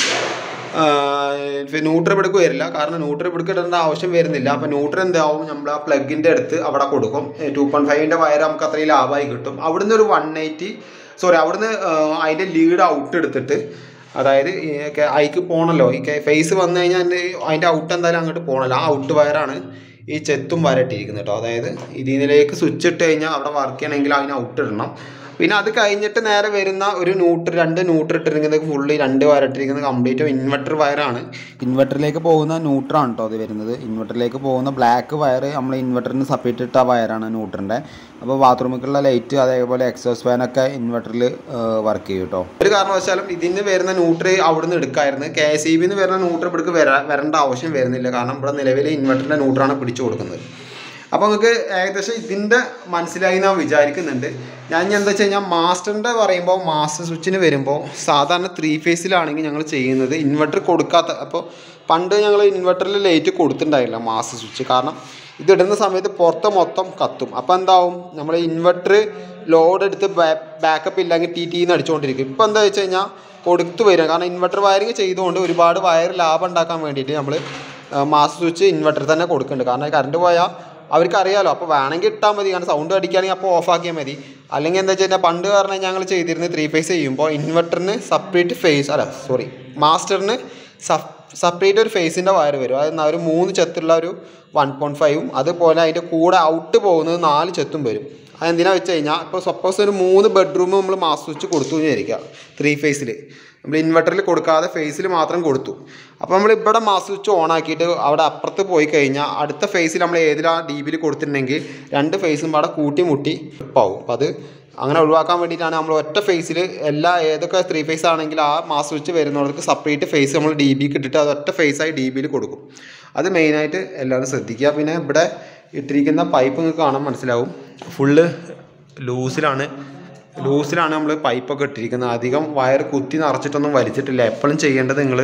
Speaker 1: ന്യൂട്രൽ പിടുക്ക് വരില്ല കാരണം ന്യൂട്രൽ പിടുക്ക് ഇടേണ്ട ആവശ്യം വരുന്നില്ല അപ്പോൾ ന്യൂട്രൽ എന്താവും നമ്മൾ ആ പ്ലഗിൻ്റെ അടുത്ത് അവിടെ കൊടുക്കും ടു പോയിൻറ്റ് ഫൈവിൻ്റെ വയർ നമുക്ക് അത്രയും ലാഭമായി കിട്ടും അവിടുന്ന് ഒരു വൺ എയ്റ്റി സോറി അവിടുന്ന് അതിൻ്റെ ലീഡ് ഔട്ട് എടുത്തിട്ട് അതായത് ഈ കെ- അതിക്ക് പോകണല്ലോ ഈ ഫേസ് വന്നു കഴിഞ്ഞാൽ അതിൻ്റെ അതിൻ്റെ ഔട്ട് എന്തായാലും അങ്ങോട്ട് പോകണല്ലോ ആ ഔട്ട് വയറാണ് ഈ ചെത്തും വരട്ടിയിരിക്കുന്നത് കേട്ടോ അതായത് ഇതിലേക്ക് സ്വിച്ച് ഇട്ട് കഴിഞ്ഞാൽ അവിടെ വർക്ക് ചെയ്യണമെങ്കിൽ അതിന് ഔട്ട് ഇടണം പിന്നെ അത് കഴിഞ്ഞിട്ട് നേരെ വരുന്ന ഒരു ന്യൂട്രൽ രണ്ട് ന്യൂട്രൽ ഇട്ടിരിക്കുന്നത് ഫുള്ളി രണ്ട് വയറിട്ടിരിക്കുന്നത് കംപ്ലീറ്റ് ഇൻവെർട്ടർ വയറാണ് ഇൻവെർട്ടറിലേക്ക് പോകുന്ന ന്യൂട്രാണ് കേട്ടോ അത് വരുന്നത് ഇൻവെർട്ടറിലേക്ക് പോകുന്ന ബ്ലാക്ക് വയർ നമ്മൾ ഇൻവെർട്ടറിന് സെപ്പറേറ്റ് ഇട്ട വയറാണ് ന്യൂട്രൻ്റെ അപ്പോൾ ബാത്റൂമിലേക്കുള്ള ലൈറ്റ് അതേപോലെ എക്സോസ് ഫാനൊക്കെ ഇൻവെർട്ടറിൽ വർക്ക് ചെയ്യും കേട്ടോ ഒരു കാരണവശാലും ഇതിന് വരുന്ന ന്യൂട്രി അവിടുന്ന് എടുക്കായിരുന്നു കെ എസ് ഇ ബിന്ന് വരുന്ന ന്യൂട്രി ഇവിടേക്ക് വരാ വരേണ്ട ആവശ്യം വരുന്നില്ല കാരണം ഇവിടെ നിലവിൽ ഇൻവെർട്ടറിൻ്റെ ന്യൂട്രാണ് പിടിച്ചു കൊടുക്കുന്നത് അപ്പോൾ നിങ്ങൾക്ക് ഏകദേശം ഇതിൻ്റെ മനസ്സിലായി ഞാൻ വിചാരിക്കുന്നുണ്ട് ഞാൻ ഇനി എന്താ വെച്ച് കഴിഞ്ഞാൽ മാസ്റ്ററിൻ്റെ പറയുമ്പോൾ മാസ്റ്റർ സ്വിച്ചിന് വരുമ്പോൾ സാധാരണ ത്രീ ഫേസിലാണെങ്കിൽ ഞങ്ങൾ ചെയ്യുന്നത് ഇൻവെർട്ടർ കൊടുക്കാത്ത അപ്പോൾ പണ്ട് ഞങ്ങൾ ഇൻവെർട്ടറിൽ ലൈറ്റ് കൊടുത്തിട്ടുണ്ടായില്ല മാസ്റ്റർ സ്വിച്ച് കാരണം ഇതിടുന്ന സമയത്ത് പുറത്ത് മൊത്തം കത്തും അപ്പോൾ എന്താവും നമ്മൾ ഇൻവെർട്ടർ ലോഡ് എടുത്ത് ബാക്കപ്പ് ഇല്ലെങ്കിൽ ടി ടിന്ന് അടിച്ചുകൊണ്ടിരിക്കും ഇപ്പോൾ എന്താ വെച്ച് കഴിഞ്ഞാൽ കൊടുത്തു വരിക കാരണം ഇൻവെർട്ടർ വയറിങ് ചെയ്തുകൊണ്ട് ഒരുപാട് വയർ ലാഭം ഉണ്ടാക്കാൻ വേണ്ടിയിട്ട് നമ്മൾ മാസ്റ്റർ സ്വിച്ച് ഇൻവെർട്ടർ തന്നെ കൊടുക്കുന്നുണ്ട് കാരണം കറണ്ട് പോയാൽ അവർക്ക് അറിയാലോ അപ്പോൾ വേണമെങ്കിൽ ഇട്ടാൽ മതി കാരണം സൗണ്ട് അടിക്കുകയാണെങ്കിൽ അപ്പോൾ ഓഫ് ആക്കിയാൽ മതി അല്ലെങ്കിൽ എന്താ വെച്ച് കഴിഞ്ഞാൽ പണ്ട് പറഞ്ഞാൽ ഞങ്ങൾ ചെയ്തിരുന്നത് ത്രീ ഫേസ് ചെയ്യുമ്പോൾ ഇൻവെർട്ടറിന് സെപ്പറേറ്റ് ഫേസ് അല്ല സോറി മാസ്റ്ററിന് സെപ്പറേറ്റ് ഒരു ഫേസിൻ്റെ വയർ വരും അതായത് ഒരു മൂന്ന് ചെത്തുള്ള ഒരു വൺ പോയിൻറ്റ് ഫൈവും അതുപോലെ അതിൻ്റെ കൂടെ ഔട്ട് പോകുന്നത് നാല് ചെത്തും വരും അതെന്തിനാ വെച്ച് കഴിഞ്ഞാൽ ഇപ്പോൾ സപ്പോസ് ഒരു മൂന്ന് ബെഡ്റൂം നമ്മൾ മാസ്റ്റർ സ്വിച്ച് കൊടുത്തു എന്ന് വിചാരിക്കുക ത്രീ ഫേസിൽ നമ്മൾ ഇൻവെർട്ടറിൽ കൊടുക്കാതെ ഫേസിൽ മാത്രം കൊടുത്തു അപ്പോൾ നമ്മൾ ഇവിടെ മാസ്റ്റർ സ്വിച്ച് ഓൺ ആക്കിയിട്ട് അവിടെ അപ്പുറത്ത് പോയി കഴിഞ്ഞാൽ അടുത്ത ഫേസിൽ നമ്മൾ ഏതിലാണ് ഡി ബിയിൽ കൊടുത്തിട്ടുണ്ടെങ്കിൽ രണ്ട് ഫേസും അവിടെ കൂട്ടി മുട്ടി ആവും അപ്പോൾ അത് അങ്ങനെ ഒഴിവാക്കാൻ വേണ്ടിയിട്ടാണ് നമ്മൾ ഒറ്റ ഫേസിൽ എല്ലാ ഏതൊക്കെ ത്രീ ഫേസ് ആണെങ്കിൽ ആ മാസ്റ്റർ സ്വിച്ച് വരുന്നവർക്ക് സെപ്പറേറ്റ് ഫേസ് നമ്മൾ ഡി ബിക്ക് ഇട്ടിട്ട് അത് ഒറ്റ ഫേസായി ഡി ബിയിൽ കൊടുക്കും അത് മെയിനായിട്ട് എല്ലാവരും ശ്രദ്ധിക്കുക പിന്നെ ഇവിടെ ഇട്ടിരിക്കുന്ന പൈപ്പ് നിങ്ങൾക്ക് കാണാൻ മനസ്സിലാവും ഫുള്ള് ലൂസിലാണ് ലൂസിലാണ് നമ്മൾ പൈപ്പൊക്കെ ഇട്ടിരിക്കുന്നത് അധികം വയർ കുത്തി നിറച്ചിട്ടൊന്നും വലിച്ചിട്ടില്ല എപ്പോഴും ചെയ്യേണ്ടത് നിങ്ങൾ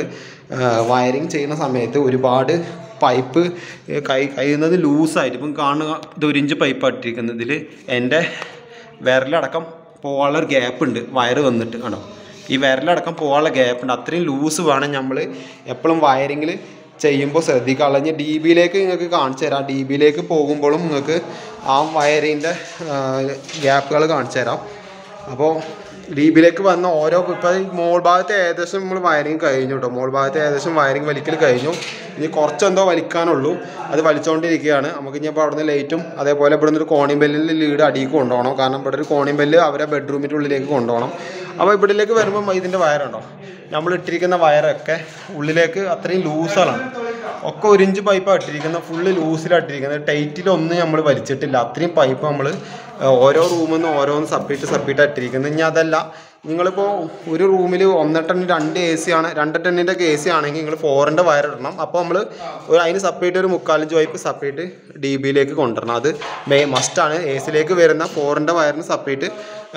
Speaker 1: വയറിങ് ചെയ്യുന്ന സമയത്ത് ഒരുപാട് പൈപ്പ് കൈ കഴിയുന്നത് ലൂസായിട്ട് ഇപ്പം കാണുക ഇത് ഒരു ഇഞ്ച് പൈപ്പാണ് ഇട്ടിരിക്കുന്നത് ഇതിൽ എൻ്റെ വിരലടക്കം പോകാനുള്ള ഒരു ഗ്യാപ്പ് ഉണ്ട് വയറ് വന്നിട്ട് ആണോ ഈ വിരലടക്കം പോകാനുള്ള ഗ്യാപ്പ് ഉണ്ട് അത്രയും ലൂസ് വേണം നമ്മൾ എപ്പോഴും വയറിങ്ങിൽ ചെയ്യുമ്പോൾ ശ്രദ്ധിക്കുക അല്ലെങ്കിൽ ഡി ബിയിലേക്ക് നിങ്ങൾക്ക് കാണിച്ചു തരാം ഡി ബിയിലേക്ക് പോകുമ്പോഴും നിങ്ങൾക്ക് ആ വയറിൻ്റെ ഗ്യാപ്പുകൾ കാണിച്ചു തരാം അപ്പോൾ ഡി ബിയിലേക്ക് വന്ന ഓരോ ഇപ്പോൾ ഈ മോൾ ഭാഗത്ത് ഏകദേശം നമ്മൾ വയറിങ് കഴിഞ്ഞു കേട്ടോ മോൾ ഭാഗത്ത് ഏകദേശം വയറിങ് വലിക്കൽ കഴിഞ്ഞു ഇനി കുറച്ചെന്തോ വലിക്കാനുള്ളൂ അത് വലിച്ചുകൊണ്ടിരിക്കുകയാണ് നമുക്ക് ഇനി അപ്പോൾ അവിടുന്ന് ലൈറ്റും അതേപോലെ ഇവിടെ നിന്ന് ഒരു കോണിയും ബെല്ലിൽ ലീഡ് അടിയിലേക്ക് കൊണ്ടുപോകണം കാരണം ഇവിടെ ഒരു കോണിയും ബെല്ല് അവരെ ബെഡ്റൂമിൻ്റെ ഉള്ളിലേക്ക് കൊണ്ടുപോകണം അപ്പോൾ ഇവിടേക്ക് വരുമ്പോൾ ഇതിൻ്റെ വയറുണ്ടോ നമ്മൾ ഇട്ടിരിക്കുന്ന വയറൊക്കെ ഉള്ളിലേക്ക് അത്രയും ലൂസാണ് ഒക്കെ ഒരു ഇഞ്ച് പൈപ്പാണ് ഇട്ടിരിക്കുന്നത് ഫുള്ള് ലൂസിലാണ് ഇട്ടിരിക്കുന്നത് ടൈറ്റിലൊന്നും നമ്മൾ വലിച്ചിട്ടില്ല അത്രയും പൈപ്പ് നമ്മൾ ഓരോ റൂമിൽ നിന്ന് ഓരോന്ന് സെപ്പറേറ്റ് സെപ്പറേറ്റ് ഇട്ടിരിക്കുന്നത് ഇനി അതല്ല നിങ്ങളിപ്പോൾ ഒരു റൂമിൽ ഒന്നര ടൺ രണ്ട് എ സി ആണ് രണ്ട് ടെന്നിൻ്റെ ഒക്കെ എ സി ആണെങ്കിൽ നിങ്ങൾ ഫോറിൻ്റെ വയർ ഇടണം അപ്പോൾ നമ്മൾ ഒരു അതിന് സെപ്പറേറ്റ് ഒരു മുക്കാലഞ്ച് പൈപ്പ് സെപ്പറേറ്റ് ഡി ബിയിലേക്ക് കൊണ്ടുവരണം അത് മേ മസ്റ്റാണ് എ സിയിലേക്ക് വരുന്ന ഫോറിൻ്റെ വയറിന് സെപ്പറേറ്റ്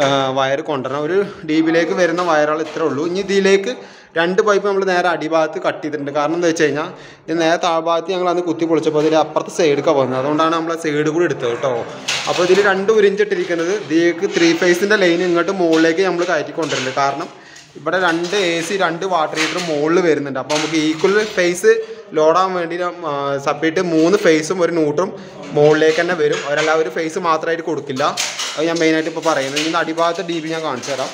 Speaker 1: വയർ കൊണ്ടുവരണം ഒരു ഡി ബിയിലേക്ക് വരുന്ന വയറുകൾ ഇത്രേ ഉള്ളൂ ഇനി ഇതിലേക്ക് രണ്ട് പൈപ്പ് നമ്മൾ നേരെ അടിഭാഗത്ത് കട്ട് ചെയ്തിട്ടുണ്ട് കാരണം എന്താ വെച്ച് കഴിഞ്ഞാൽ ഇത് നേരെ താഴ്ഭാഗത്ത് ഞങ്ങൾ അന്ന് കുത്തി പൊളിച്ചപ്പോൾ ഇതിൽ അപ്പുറത്ത് സൈഡൊക്കെ വന്നത് അതുകൊണ്ടാണ് നമ്മൾ ആ സൈഡ് കൂടി എടുത്തത് കേട്ടോ അപ്പോൾ ഇതിൽ രണ്ട് ഉരിഞ്ചിട്ടിരിക്കുന്നത് ഇതിലേക്ക് ത്രീ ഫേസിൻ്റെ ലൈൻ ഇങ്ങോട്ട് മുകളിലേക്ക് നമ്മൾ കയറ്റി കൊണ്ടുവരുന്നുണ്ട് കാരണം ഇവിടെ രണ്ട് എ സി രണ്ട് വാട്ടർ ഹീറ്റർ മുകളിൽ വരുന്നുണ്ട് അപ്പോൾ നമുക്ക് ഈക്വൽ ഫേസ് ലോഡാൻ വേണ്ടി സെപ്പറേറ്റ് മൂന്ന് ഫേസും ഒരു ന്യൂട്രും മുകളിലേക്ക് തന്നെ വരും അവരല്ല ഒരു ഫേസ് മാത്രമായിട്ട് കൊടുക്കില്ല അത് ഞാൻ മെയിനായിട്ട് ഇപ്പോൾ പറയുന്നത് ഇതിൻ്റെ അടിഭാഗത്തെ ഡി ബി ഞാൻ കാണിച്ചു തരാം